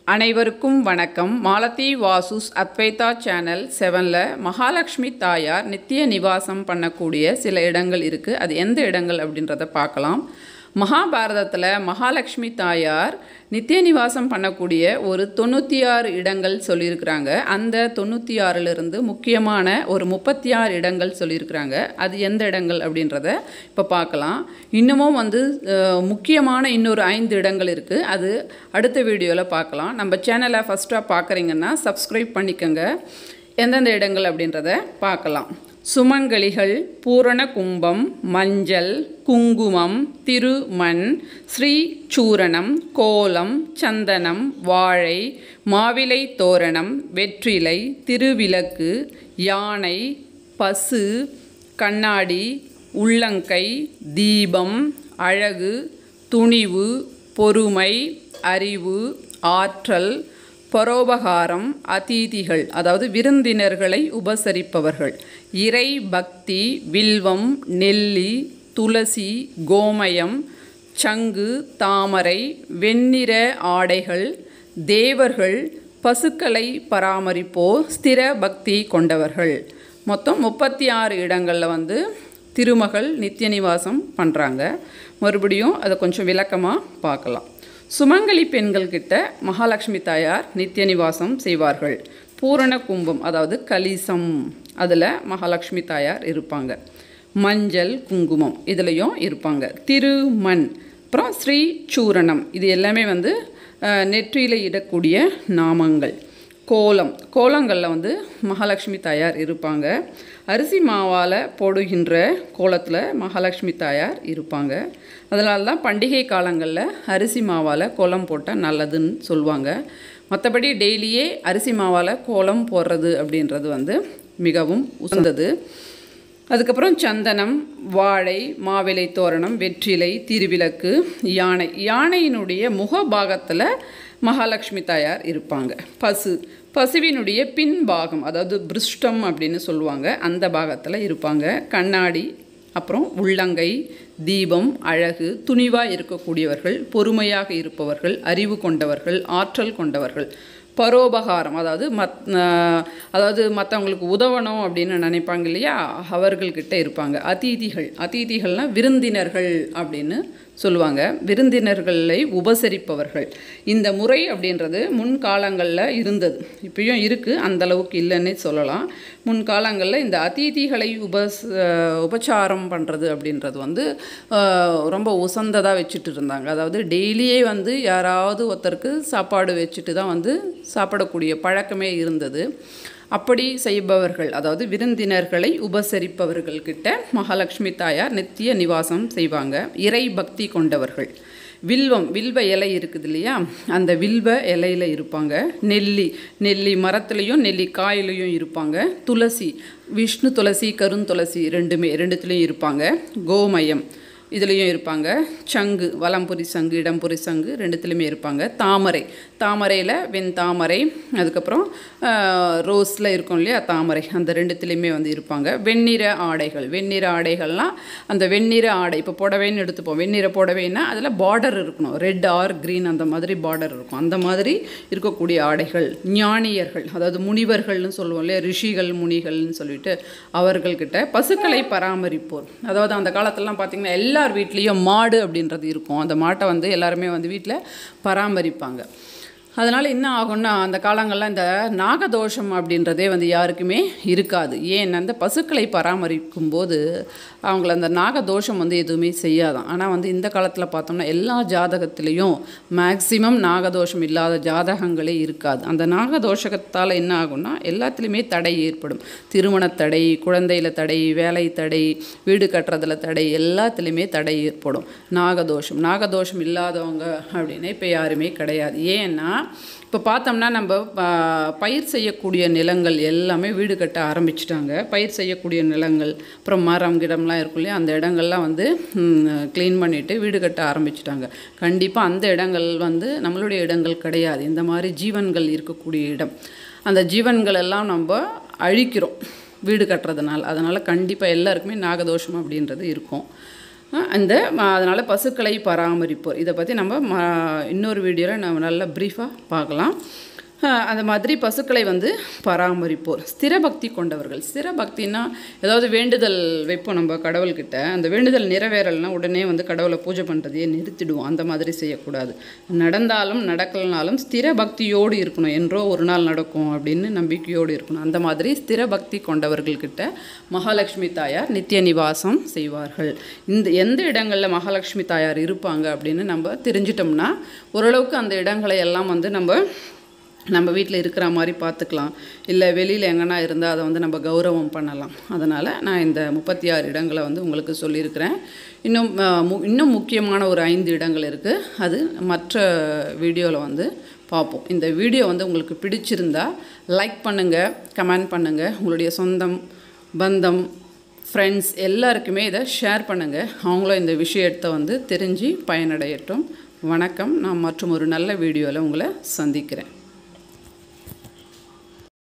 அனைவருக்கும் வணக்கம் மாலதி வாசுஸ் அத்வைதா சேனல் செவனில் மகாலட்சுமி தாயார் நித்திய நிவாசம் பண்ணக்கூடிய சில இடங்கள் இருக்குது அது எந்த இடங்கள் அப்படின்றத பார்க்கலாம் மகாபாரதத்தில் மகாலட்சுமி தாயார் நித்திய நிவாசம் பண்ணக்கூடிய ஒரு தொண்ணூற்றி ஆறு இடங்கள் சொல்லியிருக்கிறாங்க அந்த தொண்ணூற்றி ஆறிலிருந்து முக்கியமான ஒரு முப்பத்தி ஆறு இடங்கள் சொல்லியிருக்கிறாங்க அது எந்த இடங்கள் அப்படின்றத இப்போ பார்க்கலாம் இன்னமும் வந்து அஹ், முக்கியமான இன்னொரு ஐந்து இடங்கள் இருக்குது அது அடுத்த வீடியோவில் பார்க்கலாம் நம்ம சேனலை ஃபஸ்ட்டாக பார்க்குறீங்கன்னா சப்ஸ்கிரைப் பண்ணிக்கோங்க எந்தெந்த இடங்கள் அப்படின்றத பார்க்கலாம் சுமங்கலிகள் பூரண கும்பம் மஞ்சள் குங்குமம் திருமண் ஸ்ரீ சூரணம் கோலம் சந்தனம் வாழை மாவிலை தோரணம் வெற்றிலை திருவிளக்கு யானை பசு கண்ணாடி உள்ளங்கை தீபம் அழகு துணிவு பொறுமை அறிவு ஆற்றல் பரோபகாரம் அதீதிகள் அதாவது விருந்தினர்களை உபசரிப்பவர்கள் இறை பக்தி வில்வம் நெல்லி துளசி கோமயம் சங்கு தாமரை வெண்ணிற ஆடைகள் தேவர்கள் பசுக்களை பராமரிப்போர் ஸ்திர பக்தி கொண்டவர்கள் மொத்தம் முப்பத்தி ஆறு இடங்களில் வந்து திருமகள் நித்திய நிவாசம் பண்ணுறாங்க மறுபடியும் அதை கொஞ்சம் விளக்கமாக பார்க்கலாம் சுமங்கலி பெண்கள்கிட்ட மகாலட்சுமி தாயார் நித்திய நிவாசம் செய்வார்கள் பூரண கும்பம் அதாவது கலிசம் அதில் மகாலட்சுமி தாயார் இருப்பாங்க மஞ்சள் குங்குமம் இதுலேயும் இருப்பாங்க திருமண் அப்புறம் ஸ்ரீ சூரணம் இது எல்லாமே வந்து நெற்றியில் இடக்கூடிய நாமங்கள் கோலம் கோலங்களில் வந்து மகாலட்சுமி தாயார் இருப்பாங்க அரிசி மாவால் போடுகின்ற கோலத்தில் மகாலட்சுமி தாயார் இருப்பாங்க அதனால தான் பண்டிகை காலங்களில் அரிசி மாவால் கோலம் போட்டால் நல்லதுன்னு சொல்லுவாங்க மற்றபடி டெய்லியே அரிசி மாவால் கோலம் போடுறது அப்படின்றது வந்து மிகவும் உசந்தது அதுக்கப்புறம் சந்தனம் வாழை மாவிலை தோரணம் வெற்றிலை திருவிளக்கு யானை யானையினுடைய முகபாகத்தில் மகாலட்சுமி தாயார் இருப்பாங்க பசு பசுவினுடைய பின்பாகம் அதாவது பிருஷ்டம் அப்படின்னு சொல்லுவாங்க அந்த பாகத்தில் இருப்பாங்க கண்ணாடி அப்புறம் உள்ளங்கை தீபம் அழகு துணிவாக இருக்கக்கூடியவர்கள் பொறுமையாக இருப்பவர்கள் அறிவு கொண்டவர்கள் ஆற்றல் கொண்டவர்கள் பரோபகாரம் அதாவது மத் ஆஹ் அதாவது மற்றவங்களுக்கு உதவணும் அப்படின்னு நினைப்பாங்க இல்லையா அவர்கள்கிட்ட இருப்பாங்க அதிதிகள் அதிதிகள்னால் விருந்தினர்கள் அப்படின்னு சொல்லுவாங்க விருந்தினர்களை உபசரிப்பவர்கள் இந்த முறை அப்படின்றது முன்காலங்களில் இருந்தது இப்பயும் இருக்குது அந்த அளவுக்கு இல்லைன்னே சொல்லலாம் முன்காலங்களில் இந்த அதிதிகளை உபஸ் ஆஹ் உபச்சாரம் பண்ணுறது அப்படின்றது வந்து ஆஹ் ரொம்ப உசந்ததாக வச்சுட்டு இருந்தாங்க அதாவது டெய்லியே வந்து யாராவது ஒருத்தருக்கு சாப்பாடு வச்சுட்டு தான் வந்து சாப்பிடக்கூடிய பழக்கமே இருந்தது அப்படி செய்பவர்கள் அதாவது விருந்தினர்களை உபசரிப்பவர்கள்கிட்ட மகாலட்சுமி தாயார் நித்திய நிவாசம் செய்வாங்க இறை பக்தி கொண்டவர்கள் வில்வம் வில்வ இலை இருக்குது இல்லையா அந்த வில்வ இலையில் இருப்பாங்க நெல்லி நெல்லி மரத்துலேயும் நெல்லி காயிலையும் இருப்பாங்க துளசி விஷ்ணு துளசி கருந்துளசி ரெண்டுமே ரெண்டுத்துலேயும் இருப்பாங்க கோமயம் இதுலேயும் இருப்பாங்க சங்கு வலம்புரி சங்கு இடம்புரி சங்கு ரெண்டுத்துலேயுமே இருப்பாங்க தாமரை தாமரையில் வெண் தாமரை அதுக்கப்புறம் ரோஸில் இருக்கும் இல்லையா தாமரை அந்த ரெண்டுத்துலேயுமே வந்து இருப்பாங்க வெண்ணிற ஆடைகள் வெண்ணிற ஆடைகள்லாம் அந்த வெண்ணிற ஆடை இப்போ புடவைன்னு எடுத்துப்போம் வெண்ணிற புடவைன்னா அதில் பார்டர் இருக்கணும் ரெட் ஆர் க்ரீன் அந்த மாதிரி பார்டர் இருக்கும் அந்த மாதிரி இருக்கக்கூடிய ஆடைகள் ஞானியர்கள் அதாவது முனிவர்கள்னு சொல்லுவோம் இல்லையா ரிஷிகள் முனிகள்னு சொல்லிட்டு அவர்கள்கிட்ட பசுக்களை பராமரிப்போர் அதாவது அந்த காலத்துலலாம் பார்த்திங்கன்னா எல்லார் வீட்லேயும் மாடு அப்படின்றது இருக்கும் அந்த மாட்டை வந்து எல்லாருமே வந்து வீட்டில் பராமரிப்பாங்க அதனால் என்ன ஆகும்னா அந்த காலங்களில் இந்த நாகதோஷம் அப்படின்றதே வந்து யாருக்குமே இருக்காது ஏன் அந்த பசுக்களை பராமரிக்கும் போது அவங்கள அந்த நாகதோஷம் வந்து எதுவுமே செய்யாதான் ஆனால் வந்து இந்த காலத்தில் பார்த்தோம்னா எல்லா ஜாதகத்திலையும் மேக்சிமம் நாகதோஷம் இல்லாத ஜாதகங்களே இருக்காது அந்த நாகதோஷத்தால் என்ன ஆகும்னா எல்லாத்துலேயுமே தடை ஏற்படும் திருமண தடை குழந்தையில தடை வேலை தடை வீடு கட்டுறதுல தடை எல்லாத்துலேயுமே தடை ஏற்படும் நாகதோஷம் நாகதோஷம் இல்லாதவங்க அப்படின்னு இப்போ யாருமே கிடையாது ஏன்னா இப்போ பார்த்தோம்னா நம்ம ஆ, பயிர் செய்யக்கூடிய நிலங்கள் எல்லாமே வீடு கட்ட ஆரம்பிச்சிட்டாங்க பயிர் செய்யக்கூடிய நிலங்கள் அப்புறம் மரம் கிடம்லாம் இருக்கும் இல்லையா அந்த இடங்கள்லாம் வந்து க்ளீன் பண்ணிவிட்டு வீடு கட்ட ஆரம்பிச்சிட்டாங்க கண்டிப்பாக அந்த இடங்கள் வந்து நம்மளுடைய இடங்கள் கிடையாது இந்த மாதிரி ஜீவன்கள் இருக்கக்கூடிய இடம் அந்த ஜீவன்கள் எல்லாம் நம்ம அழிக்கிறோம் வீடு கட்டுறதுனால அதனால் கண்டிப்பாக எல்லாருக்குமே நாகதோஷம் அப்படின்றது இருக்கும் அந்த அதனால் பசுக்களை பராமரிப்போர் இதை பற்றி நம்ம ம இன்னொரு வீடியோவில் நம்ம நல்லா ப்ரீஃபாக பார்க்கலாம் அஹ் அந்த மாதிரி பசுக்களை வந்து பராமரிப்போர் ஸ்திர பக்தி கொண்டவர்கள் ஸ்திர பக்தினா ஏதாவது வேண்டுதல் வைப்போம் நம்ம கடவுள்கிட்ட அந்த வேண்டுதல் நிறைவேறலைன்னா உடனே வந்து கடவுளை பூஜை பண்ணுறதையே நிறுத்திடுவோம் அந்த மாதிரி செய்யக்கூடாது நடந்தாலும் நடக்கலனாலும் ஸ்திர பக்தியோடு இருக்கணும் என்றோ ஒரு நாள் நடக்கும் அப்படின்னு நம்பிக்கையோடு இருக்கணும் அந்த மாதிரி ஸ்திர பக்தி கொண்டவர்கள்கிட்ட மகாலட்சுமி தாயார் நித்திய நிவாசம் செய்வார்கள் இந்த எந்த இடங்களில் மகாலட்சுமி தாயார் இருப்பாங்க அப்படின்னு நம்ம தெரிஞ்சிட்டோம்னா ஓரளவுக்கு அந்த இடங்களை எல்லாம் வந்து நம்ம நம்ம வீட்டில் இருக்கிற மாதிரி பார்த்துக்கலாம் இல்லை வெளியில் எங்கன்னா இருந்தால் அதை வந்து நம்ம கௌரவம் பண்ணலாம் அதனால் நான் இந்த முப்பத்தி ஆறு இடங்களை வந்து உங்களுக்கு சொல்லியிருக்கிறேன் இன்னும் அஹ், மு- இன்னும் முக்கியமான ஒரு ஐந்து இடங்கள் இருக்குது அது மற்ற வீடியோவில் வந்து பார்ப்போம் இந்த வீடியோ வந்து உங்களுக்கு பிடிச்சிருந்தா லைக் பண்ணுங்கள் கமெண்ட் பண்ணுங்கள் உங்களுடைய சொந்தம் பந்தம் ஃப்ரெண்ட்ஸ் எல்லாருக்குமே இதை ஷேர் பண்ணுங்கள் அவங்களும் இந்த விஷயத்தை வந்து தெரிஞ்சு பயனடையட்டும் வணக்கம் நான் மற்றும் ஒரு நல்ல வீடியோவில் உங்களை சந்திக்கிறேன்